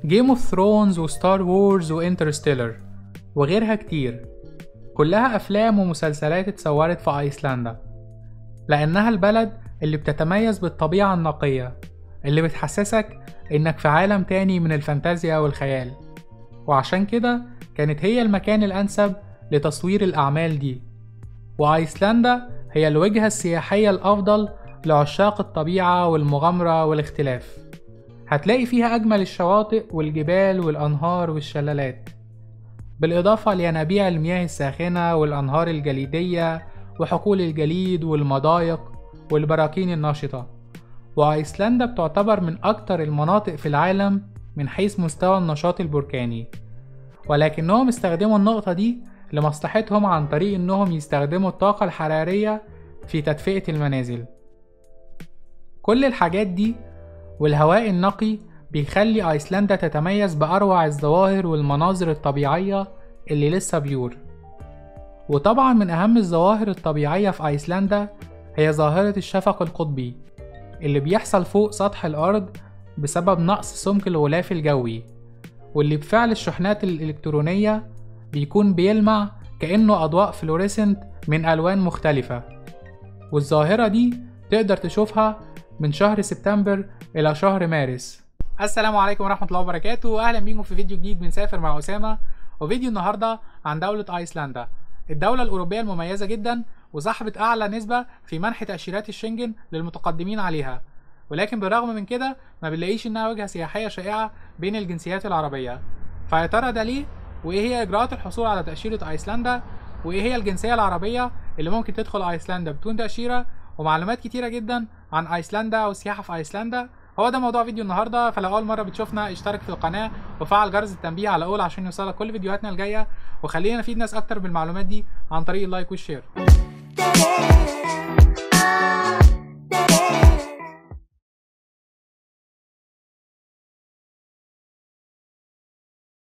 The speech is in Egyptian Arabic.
جيم اوف ثرونز وستار وورز وانترستيلر وغيرها كتير كلها أفلام ومسلسلات اتصورت في أيسلندا لأنها البلد اللي بتتميز بالطبيعة النقية اللي بتحسسك إنك في عالم تاني من الفانتازيا والخيال وعشان كده كانت هي المكان الأنسب لتصوير الأعمال دي وأيسلندا هي الوجهة السياحية الأفضل لعشاق الطبيعة والمغامرة والاختلاف هتلاقي فيها أجمل الشواطئ والجبال والأنهار والشلالات بالإضافة لينابيع المياه الساخنة والأنهار الجليدية وحقول الجليد والمضايق والبراكين النشطة وأيسلندا بتعتبر من أكتر المناطق في العالم من حيث مستوى النشاط البركاني ولكنهم استخدموا النقطة دي لمصلحتهم عن طريق إنهم يستخدموا الطاقة الحرارية في تدفئة المنازل كل الحاجات دي والهواء النقي بيخلي أيسلندا تتميز بأروع الظواهر والمناظر الطبيعية اللي لسه بيور وطبعا من أهم الظواهر الطبيعية في أيسلندا هي ظاهرة الشفق القطبي اللي بيحصل فوق سطح الأرض بسبب نقص سمك الغلاف الجوي واللي بفعل الشحنات الإلكترونية بيكون بيلمع كأنه أضواء فلوريسنت من ألوان مختلفة والظاهرة دي تقدر تشوفها من شهر سبتمبر إلى شهر مارس السلام عليكم ورحمة الله وبركاته أهلا بيكم في فيديو جديد من سافر مع أسامة وفيديو النهاردة عن دولة أيسلندا الدولة الأوروبية المميزة جدا وصاحبة أعلى نسبة في منح تأشيرات الشنجن للمتقدمين عليها ولكن بالرغم من كده ما بنلاقيش إنها وجهة سياحية شائعة بين الجنسيات العربية فيا ترى ده ليه؟ وإيه هي إجراءات الحصول على تأشيرة أيسلندا؟ وإيه هي الجنسية العربية اللي ممكن تدخل أيسلندا بدون تأشيرة؟ ومعلومات كتيرة جدا عن أيسلندا والسياحة في أيسلندا هو ده موضوع فيديو النهارده فلو اول مره بتشوفنا اشترك في القناه وفعل جرس التنبيه على اول عشان يوصلك كل فيديوهاتنا الجايه وخلينا نفيد ناس اكتر بالمعلومات دي عن طريق اللايك والشير